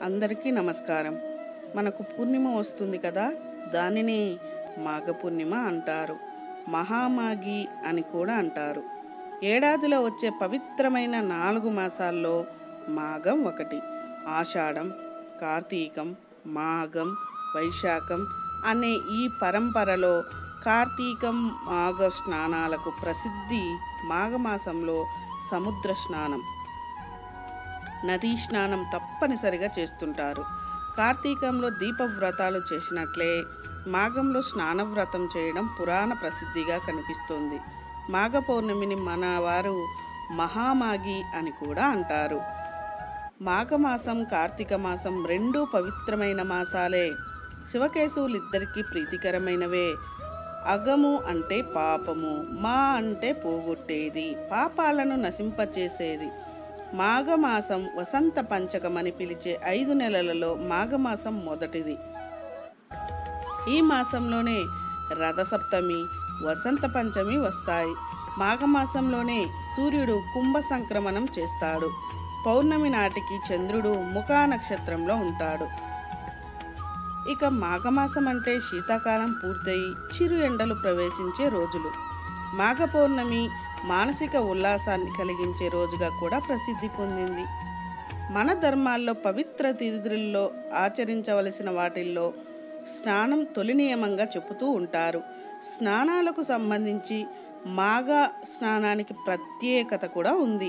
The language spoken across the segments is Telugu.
అందరికీ నమస్కారం మనకు పూర్ణిమ వస్తుంది కదా దానిని మాఘ పూర్ణిమ అంటారు మహామాఘి అని కూడా అంటారు ఏడాదిలో వచ్చే పవిత్రమైన నాలుగు మాసాల్లో మాఘం ఒకటి ఆషాఢం కార్తీకం మాఘం వైశాఖం అనే ఈ పరంపరలో కార్తీకం మాఘ స్నానాలకు ప్రసిద్ధి మాఘమాసంలో సముద్ర స్నానం నదీ స్నానం తప్పనిసరిగా చేస్తుంటారు కార్తీకంలో దీపవ్రతాలు చేసినట్లే మాఘంలో స్నానవ్రతం చేయడం పురాణ ప్రసిద్ధిగా కనిపిస్తుంది మాఘ పౌర్ణమిని మన వారు మహామాఘి అని కూడా అంటారు మాఘమాసం కార్తీక మాసం రెండూ పవిత్రమైన మాసాలే శివకేశవులిద్దరికీ ప్రీతికరమైనవే అగము అంటే పాపము మా అంటే పోగొట్టేది పాపాలను నశింపచేసేది మాఘమాసం వసంత పంచకమని పిలిచే ఐదు నెలలలో మాఘమాసం మొదటిది ఈ మాసంలోనే రథసప్తమి వసంత పంచమి వస్తాయి మాఘమాసంలోనే సూర్యుడు కుంభ సంక్రమణం చేస్తాడు పౌర్ణమి నాటికి చంద్రుడు ముఖా నక్షత్రంలో ఉంటాడు ఇక మాఘమాసం అంటే శీతాకాలం పూర్తయి చిరు ఎండలు ప్రవేశించే రోజులు మాఘ పౌర్ణమి మానసిక ఉల్లాసాన్ని కలిగించే రోజుగా కూడా ప్రసిద్ధి పొందింది మన ధర్మాల్లో పవిత్ర తిథుల్లో ఆచరించవలసిన వాటిల్లో స్నానం తొలి నియమంగా చెబుతూ ఉంటారు స్నానాలకు సంబంధించి మాఘ స్నానానికి ప్రత్యేకత కూడా ఉంది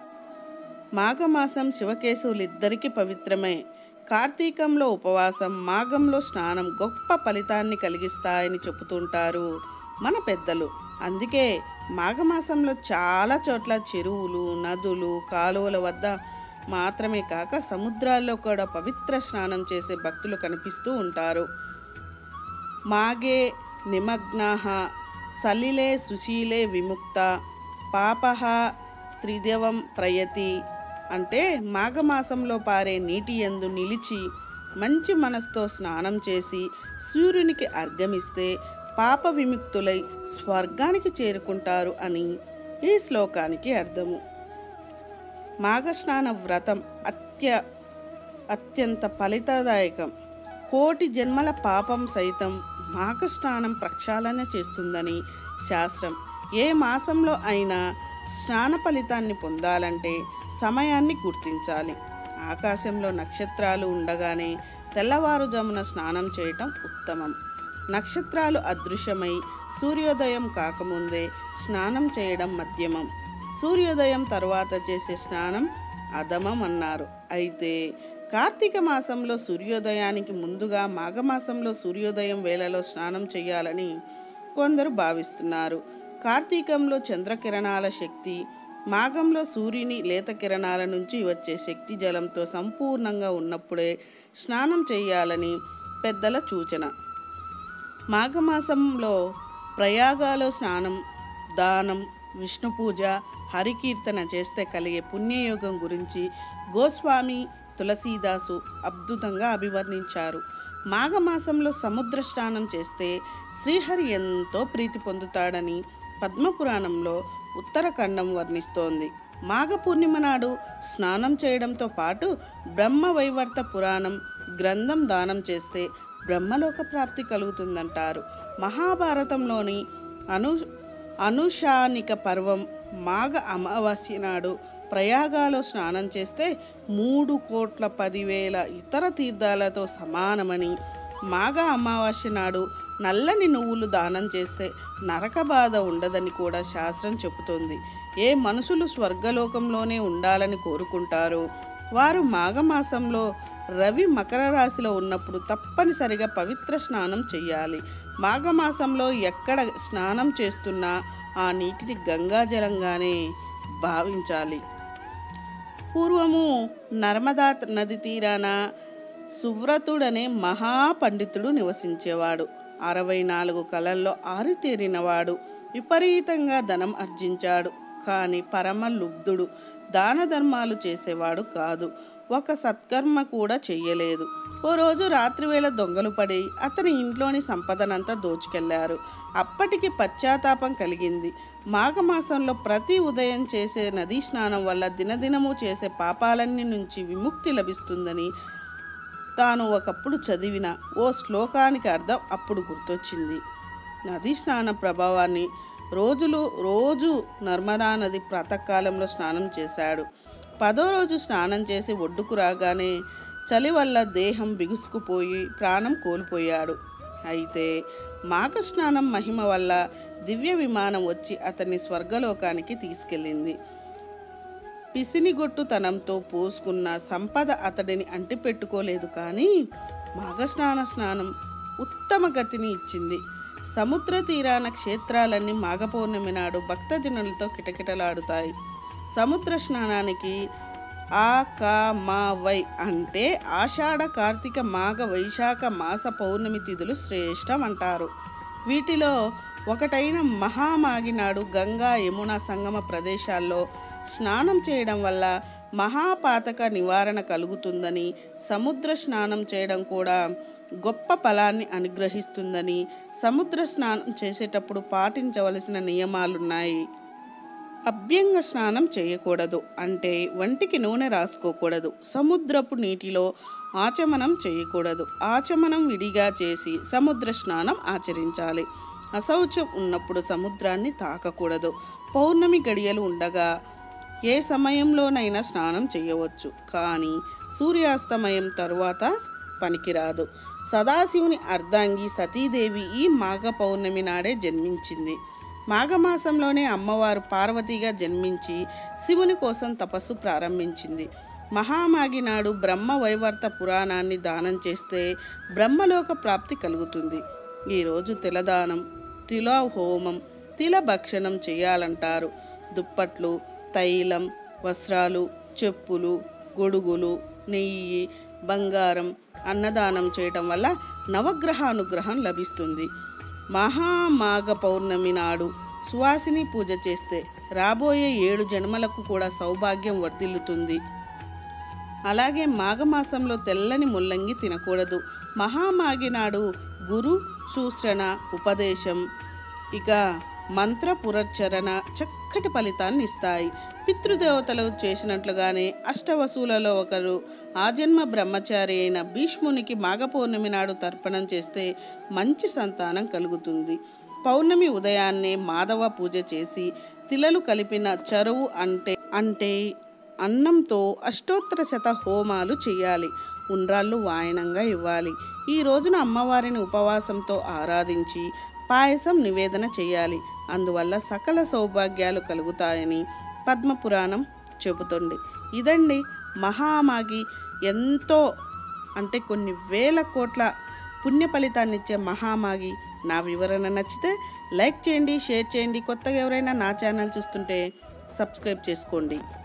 మాఘమాసం శివకేశవులిద్దరికీ పవిత్రమే కార్తీకంలో ఉపవాసం మాఘంలో స్నానం గొప్ప ఫలితాన్ని కలిగిస్తాయని చెబుతుంటారు మన పెద్దలు అందుకే మాఘమాసంలో చాలా చోట్ల చెరువులు నదులు కాలువల వద్ద మాత్రమే కాక సముద్రాల్లో కూడా పవిత్ర స్నానం చేసే భక్తులు కనిపిస్తూ ఉంటారు మాగే నిమగ్నాహ సలిలే సుశీలే విముక్త పాపహ త్రిదవం ప్రయతి అంటే మాఘమాసంలో పారే నీటి యందు నిలిచి మంచి మనసుతో స్నానం చేసి సూర్యునికి అర్ఘమిస్తే పాప విముక్తులై స్వర్గానికి చేరుకుంటారు అని ఈ శ్లోకానికి అర్థము మాఘస్నాన వ్రతం అత్య అత్యంత ఫలితదాయకం కోటి జన్మల పాపం సైతం మాఘస్నానం ప్రక్షాళన చేస్తుందని శాస్త్రం ఏ మాసంలో అయినా స్నాన ఫలితాన్ని పొందాలంటే సమయాన్ని గుర్తించాలి ఆకాశంలో నక్షత్రాలు ఉండగానే తెల్లవారుజామున స్నానం చేయటం ఉత్తమం నక్షత్రాలు అదృశ్యమై సూర్యోదయం కాకముందే స్నానం చేయడం మధ్యమం సూర్యోదయం తర్వాత చేసే స్నానం అధమం అన్నారు అయితే కార్తీక మాసంలో సూర్యోదయానికి ముందుగా మాఘమాసంలో సూర్యోదయం వేళలో స్నానం చేయాలని కొందరు భావిస్తున్నారు కార్తీకంలో చంద్రకిరణాల శక్తి మాఘంలో సూర్యుని లేత కిరణాల నుంచి వచ్చే శక్తి జలంతో సంపూర్ణంగా ఉన్నప్పుడే స్నానం చేయాలని పెద్దల సూచన మాఘమాసంలో ప్రయాగాలో స్నానం దానం విష్ణు పూజ హరికీర్తన చేస్తే కలిగే పుణ్యయోగం గురించి గోస్వామి తులసీదాసు అద్భుతంగా అభివర్ణించారు మాఘమాసంలో సముద్ర స్నానం చేస్తే శ్రీహరి ఎంతో ప్రీతి పొందుతాడని పద్మపురాణంలో ఉత్తరఖండం వర్ణిస్తోంది మాఘ పూర్ణిమ నాడు స్నానం చేయడంతో పాటు బ్రహ్మ వైవర్త పురాణం గ్రంథం దానం చేస్తే బ్రహ్మలోక ప్రాప్తి కలుగుతుందంటారు మహాభారతంలోని అను అనుషానిక పర్వం మాఘ అమావాస్య నాడు ప్రయాగాలో స్నానం చేస్తే మూడు కోట్ల పదివేల ఇతర తీర్థాలతో సమానమని మాఘ అమావాస్య నాడు నల్లని నువ్వులు దానం చేస్తే నరక బాధ ఉండదని కూడా శాస్త్రం చెబుతోంది ఏ మనుషులు స్వర్గలోకంలోనే ఉండాలని కోరుకుంటారో వారు మాఘమాసంలో రవి మకర రాశిలో ఉన్నప్పుడు తప్పనిసరిగా పవిత్ర స్నానం చేయాలి మాఘమాసంలో ఎక్కడ స్నానం చేస్తున్నా ఆ నీటిని గంగాజలంగానే భావించాలి పూర్వము నర్మదా నది తీరాన సువ్రతుడనే మహాపండితుడు నివసించేవాడు అరవై నాలుగు కళల్లో ఆరితేరినవాడు విపరీతంగా ధనం ఆర్జించాడు కానీ పరమ లుబ్ధుడు దాన ధర్మాలు చేసేవాడు కాదు ఒక సత్కర్మ కూడా చెయ్యలేదు ఓ రోజు రాత్రివేళ దొంగలు పడి అతని ఇంట్లోని సంపదనంతా దోచుకెళ్లారు అప్పటికి పశ్చాత్తాపం కలిగింది మాఘమాసంలో ప్రతి ఉదయం చేసే నదీ స్నానం వల్ల దినదినము చేసే పాపాలన్నీ నుంచి విముక్తి లభిస్తుందని తాను ఒకప్పుడు చదివిన ఓ శ్లోకానికి అర్థం అప్పుడు గుర్తొచ్చింది నది స్నాన ప్రభావాన్ని రోజులు రోజు నర్మదా నది ప్రాతకాలంలో స్నానం చేశాడు పదో రోజు స్నానం చేసి ఒడ్డుకు రాగానే చలి వల్ల దేహం బిగుసుకుపోయి ప్రాణం కోల్పోయాడు అయితే మాఘ స్నానం మహిమ వల్ల దివ్య విమానం వచ్చి అతన్ని స్వర్గలోకానికి తీసుకెళ్ళింది పిసినిగొట్టుతనంతో పోసుకున్న సంపద అతడిని అంటిపెట్టుకోలేదు కానీ మాఘస్నాన స్నానం ఉత్తమ గతిని ఇచ్చింది సముద్ర తీరాన క్షేత్రాలన్నీ మాఘ పౌర్ణమి నాడు భక్తజనులతో కిటకిటలాడుతాయి సముద్ర స్నానానికి ఆ కా మా వై అంటే ఆషాఢ కార్తీక మాఘ వైశాఖ మాస పౌర్ణమి తిథులు శ్రేష్టం అంటారు వీటిలో ఒకటైన మహామాగి నాడు గంగా యమున సంగమ ప్రదేశాల్లో స్నానం చేయడం వల్ల మహాపాతక నివారణ కలుగుతుందని సముద్ర స్నానం చేయడం కూడా గొప్ప ఫలాన్ని అనుగ్రహిస్తుందని సముద్ర స్నానం చేసేటప్పుడు పాటించవలసిన నియమాలున్నాయి అభ్యంగ స్నానం చేయకూడదు అంటే వంటికి నూనె రాసుకోకూడదు సముద్రపు నీటిలో ఆచమనం చేయకూడదు ఆచమనం విడిగా చేసి సముద్ర స్నానం ఆచరించాలి అశౌచం ఉన్నప్పుడు సముద్రాన్ని తాకకూడదు పౌర్ణమి గడియలు ఉండగా ఏ సమయంలోనైనా స్నానం చేయవచ్చు కానీ సూర్యాస్తమయం తరువాత పనికిరాదు సదాశివుని అర్ధాంగి సతీదేవి ఈ మాఘ పౌర్ణమి నాడే జన్మించింది మాఘమాసంలోనే అమ్మవారు పార్వతిగా జన్మించి శివుని కోసం తపస్సు ప్రారంభించింది మహామాగి నాడు బ్రహ్మ వైవర్త పురాణాన్ని దానం చేస్తే బ్రహ్మలోక ప్రాప్తి కలుగుతుంది ఈరోజు తిలదానం తిల హోమం తిల భక్షణం చేయాలంటారు దుప్పట్లు తైలం వస్త్రాలు చెప్పులు గొడుగులు నెయ్యి బంగారం అన్నదానం చేయటం వల్ల నవగ్రహ అనుగ్రహం లభిస్తుంది మహామాఘ పౌర్ణమి నాడు సువాసిని పూజ చేస్తే రాబోయే ఏడు జన్మలకు కూడా సౌభాగ్యం వర్ధిల్లుతుంది అలాగే మాఘమాసంలో తెల్లని ముల్లంగి తినకూడదు మహామాగి నాడు గురు శూశ్రణ ఉపదేశం ఇక మంత్ర పురచ్చరణ చక్కటి ఫలితాన్ని ఇస్తాయి పితృదేవతలు చేసినట్లుగానే అష్టవసులలో ఒకరు ఆజన్మ బ్రహ్మచారి అయిన భీష్మునికి మాఘ పౌర్ణమి నాడు తర్పణం చేస్తే మంచి సంతానం కలుగుతుంది పౌర్ణమి ఉదయాన్నే మాధవ పూజ చేసి తిలలు కలిపిన చరువు అంటే అంటే అన్నంతో అష్టోత్తర శత హోమాలు చేయాలి ఉండ్రాళ్ళు వాయనంగా ఇవ్వాలి ఈ రోజున అమ్మవారిని ఉపవాసంతో ఆరాధించి పాయసం నివేదన చేయాలి అందువల్ల సకల సౌభాగ్యాలు కలుగుతాయని పద్మపురాణం చెబుతుంది ఇదండి మహామాగి ఎంతో అంటే కొన్ని వేల కోట్ల పుణ్య ఫలితాన్ని ఇచ్చే మహామాగి నా వివరణ నచ్చితే లైక్ చేయండి షేర్ చేయండి కొత్తగా ఎవరైనా నా ఛానల్ చూస్తుంటే సబ్స్క్రైబ్ చేసుకోండి